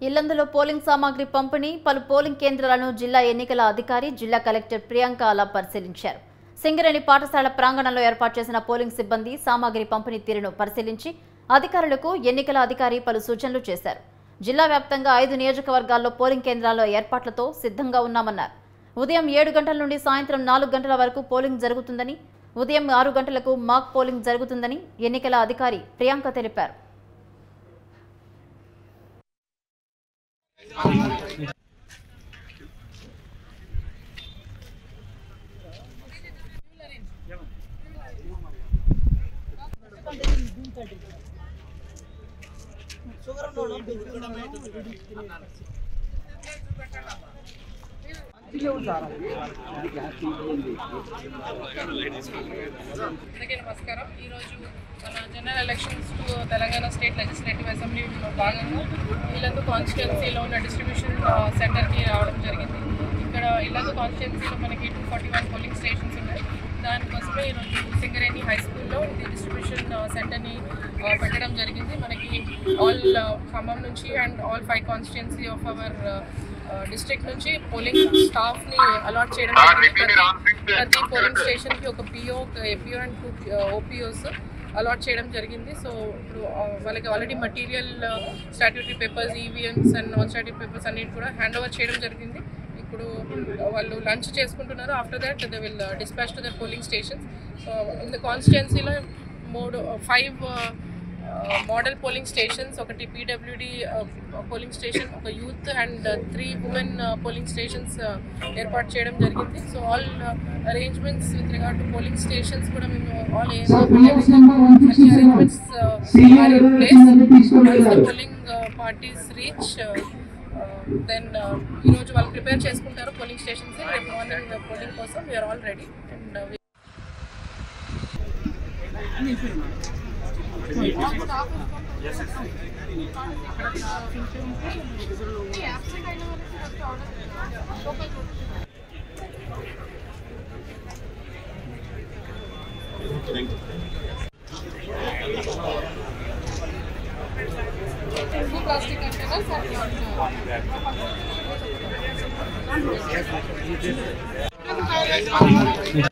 ఇల్లందులో polling సామాగ్రి పంపిణీ పలు పోలింగ్ కేంద్రాలను జిల్లా ఎన్నికల అధికారి జిల్లా కలెక్టర్ ప్రియాంక అలా పరిశీలించారు సింగరేణి పాఠశాల ప్రాంగణంలో ఏర్పాటు చేసిన పోలింగ్ సిబ్బంది సామాగ్రి పంపిణీ తీరును పరిశీలించి అధికారులకు ఎన్నికల అధికారి పలు సూచనలు చేశారు జిల్లా వ్యాప్తంగా ఐదు నియోజకవర్గాల్లో పోలింగ్ కేంద్రాల ఏర్పాట్లతో సిద్ధంగా ఉన్నామన్నారు ఉదయం ఏడు గంటల నుండి సాయంత్రం నాలుగు గంటల వరకు పోలింగ్ జరుగుతుందని ఉదయం ఆరు గంటలకు మాక్ పోలింగ్ జరుగుతుందని ఎన్నికల అధికారి ప్రియాంక తెలిపారు అందరికీ నమస్కారం ఈరోజు మన general elections to Telangana state legislative అసెంబ్లీలో భాగంగా ఇల్లందు కాన్స్టిట్యున్సీలో ఉన్న డిస్ట్రిబ్యూషన్ సెంటర్కి రావడం జరిగింది ఇక్కడ ఇల్లందు కాన్స్టిట్యున్సీలో మనకి two forty one polling stations ఉన్నాయి దానికోసమే ఈరోజు సింగరేణి హై స్కూల్లో ఇది డిస్ట్రిబ్యూషన్ సెంటర్ని పెట్టడం జరిగింది మనకి ఆల్ ఖమ్మం నుంచి and all five constituency of our district నుంచి పోలింగ్ స్టాఫ్ని అలాట్ చేయడం జరిగింది ప్రతి ప్రతి పోలింగ్ స్టేషన్కి ఒక పిఓ ఒక APO and two OPOs allot చేయడం జరిగింది సో ఇప్పుడు ఆ, వాళ్ళకి already material statutory papers EVMs and non statutory papers అన్నిటి కూడా హ్యాండ్ ఓవర్ చేయడం జరిగింది ఇప్పుడు వాళ్ళు లంచ్ చేసుకుంటున్నారు after that they will dispatch to the polling stations so in the కాన్స్టిట్యున్సీలో మూడు ఫైవ్ మోడల్ పోలింగ్ స్టేషన్స్ ఒకటి పీడబ్ల్యూడి పోలింగ్ స్టేషన్ ఒక youth and three women polling stations ఏర్పాటు చేయడం జరిగింది so all arrangements with regard to polling stations కూడా మేము all arrangements polling parties reach then ఈరోజు వాళ్ళు ప్రిపేర్ చేసుకుంటారు పోలింగ్ స్టేషన్స్ రేపు మార్నింగ్ పోలింగ్ కోసం we're all ready and two plastic containers and one.